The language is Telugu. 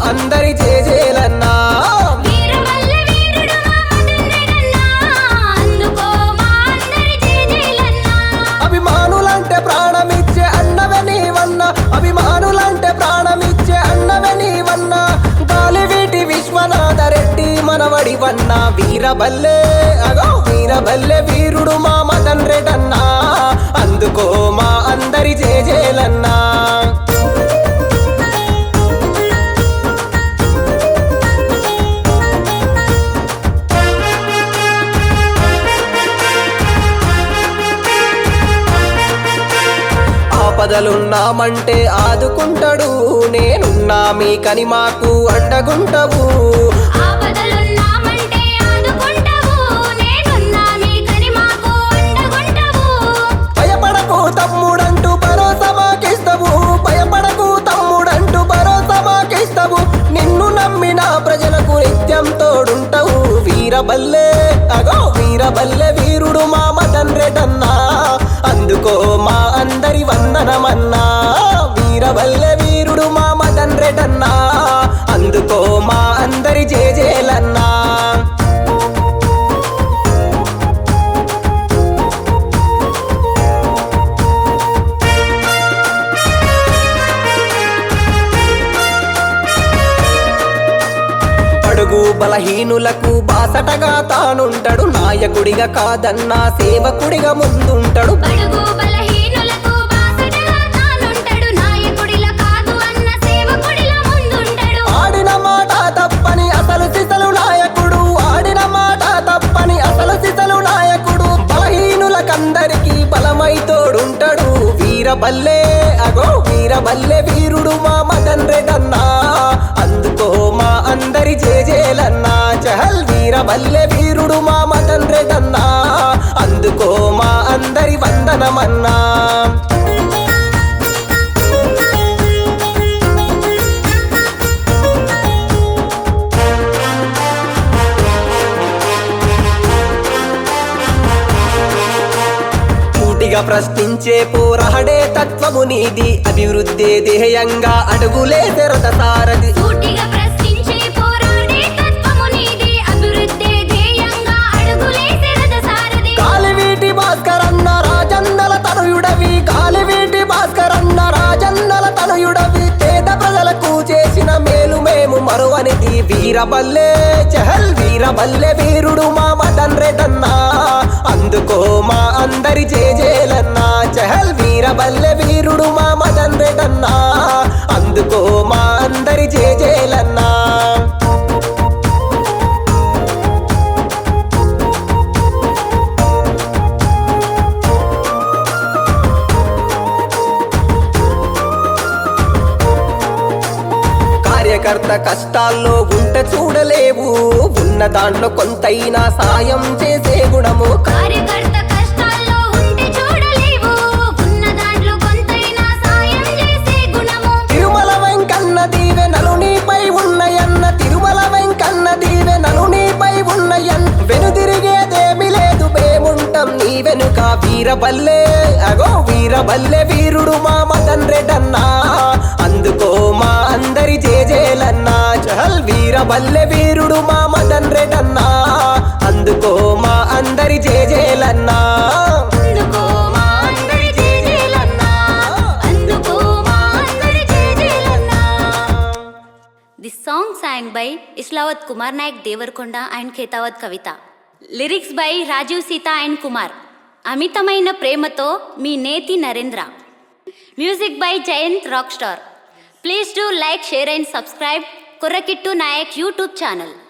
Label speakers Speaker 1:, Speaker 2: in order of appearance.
Speaker 1: అందరి జేజేలన్నా
Speaker 2: వీరమల్ల వీరుడు మా మదన్నెడన్నా అందుకో మా అందరి జేజేలన్నా
Speaker 1: అభిమానులంటే ప్రాణమిచ్చే అన్నవే నీవన్న అభిమానులంటే ప్రాణమిచ్చే అన్నవే నీవన్న గాలివీటి విశ్వనాథ రెడ్డి మనవడి వన్న వీరబల్లే అగో వీరబల్లె వీరుడు మా మదన్ రెడ్డన్నా అందుకో మా అందరి జేజేలన్నా ఆపదలున్నామంటే ఆదుకుంటాడు నేనున్నా మీకని మాకు అండగుంటవు
Speaker 2: ఆపదలున్నామంటే ఆదుకుంటావు నేనున్నా నీకని మాకు అండగుంటావు
Speaker 1: భయపడకు తమ్ముడంటూ భరోసా మాకిస్తావు భయపడకు తమ్ముడంటూ భరోసా మాకిస్తావు నిన్ను నమ్మిన ప్రజలకు నిత్యం తోడుంటావు వీరబల్లే అగో వీరబల్లె వీరుడు మా మదన్ రెడ్డన్నా అందుకో మా అందరి వందనమన్నా వీరబల్లె వీరుడు మా మదన్ రెడ్డన్నా అందుకో మా అందరి జేజేలన్నా అడుగు బలహీనులకు బాసటగా తానుంటాడు నాయకుడిగా కాదన్నా సేవకుడిగా ముందుంటాడు
Speaker 2: బడుగు బలహీనులకు బాసటగా తానుంటాడు నాయకుడిలా కాదు అన్న సేవకుడిలా ముందుంటాడు
Speaker 1: ఆడిన మాట తప్పని అసలు సిసలు నాయకుడు ఆడిన మాట తప్పని అసలు సిసలు నాయకుడు బలహీనులకందరికీ బలమై తోడుంటాడు వీరబల్లే అగో వీరబల్లె వీరుడు మా మదన్ రెడ్డన్నా అందుకో మా అందరి జేజేలన్నా చహల్ వీరబల్లె వీరుడు మా మదన్ రెడ్డన్నా అందుకో మా అందరి వందనమన్నా సూటిగా ప్రశ్నించే పోరాడే తత్వము నీది అభివృద్ధి ధ్యేయంగా అడుగులే తెరత సారథి
Speaker 2: సూటిగా ప్రశ్నించే పోరాడే తత్వము నీది అభివృద్ధి ధ్యేయంగా అడుగులేసే రథ సారథి
Speaker 1: గాలివీటి భాస్కరన్న రాజన్నల తనయుడవి గాలివీటి భాస్కరన్న రాజన్నల తనయుడవి పేద ప్రజలకు చేసిన మేలు మేము మరువనిది వీరబల్లే చహల్ వీరబల్లె వీరుడు మా మదన్ రెడ్డన్నా అందుకో మా అందరి జేజేలన్నా చహల్ వీరబల్లె వీరుడు మా మదన్ రెడ్డన్నా అందుకో మా అందరి జేజేలన్నా కార్యకర్త కష్టాల్లో ఉంట చూడలేవు ఉన్న దాంట్లో కొంతైనా సాయం చేసే గుణము
Speaker 2: కార్యకర్త కష్టాల్లో ఉంటే చూడలేవు ఉన్న దాంట్లో కొంతైనా సాయం చేసే గుణము
Speaker 1: తిరుమల వెంకన్న దీవెనలు నీపై ఉన్నయన్న తిరుమల వెంకన్న దీవెనలు నీపై ఉన్నయన్ వెనుదిరిగేదేమి లేదు మేముంటాం నీ వెనుక వీరబల్లే అగో వీరబల్లె వీరుడు మా మదన్ రెడ్డన్నా అందుకో మా అందరి జేజేలన్నా చహల్ వీరబల్లె వీరుడు మా మదన్ రెడ్డన్నా అందుకో మా అందరి జేజేలన్నా
Speaker 2: అందుకో మా అందరి జేజేలన్నా అందుకో మా అందరి జేజేలన్నా
Speaker 3: This song sang by Islawat Kumar Naik Devarkonda and Khetawat Kavita. Lyrics by Rajiv Seetha and Kumar అమితమైన ప్రేమతో మీ నేతి Narendra music by Jayanth rock star please do like share and subscribe కుర్రకిట్టు నాయక్ యూట్యూబ్ ఛానల్